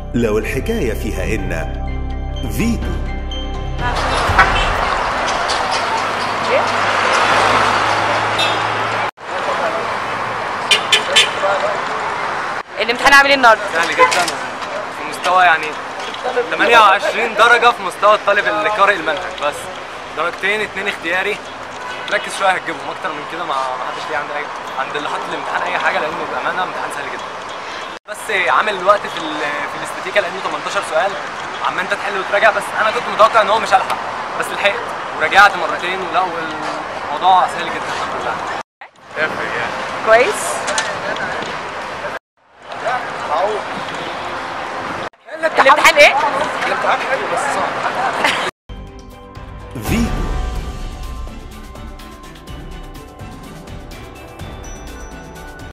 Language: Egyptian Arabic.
لو الحكاية فيها إن فيتو الامتحان عامل ايه النهارده؟ سهل جدا في مستوى يعني 28 درجة في مستوى الطالب اللي قارئ المنهج بس درجتين اتنين اختياري ركز شوية هتجيبهم أكتر من كده ما ما حدش ليه عند أي عند اللي حاطط الامتحان أي حاجة لأنه بأمانة امتحان سهل جدا بس عامل وقت في ال في الاستاتيكا لأنه 18 سؤال عمال أنت تحل وتراجع بس أنا كنت متوقع إن هو مش هلحق بس لحقت ورجعت مرتين ولا الموضوع سهل جدا الحمد لله كويس الامتحان ايه؟ الامتحان حلو بس صعب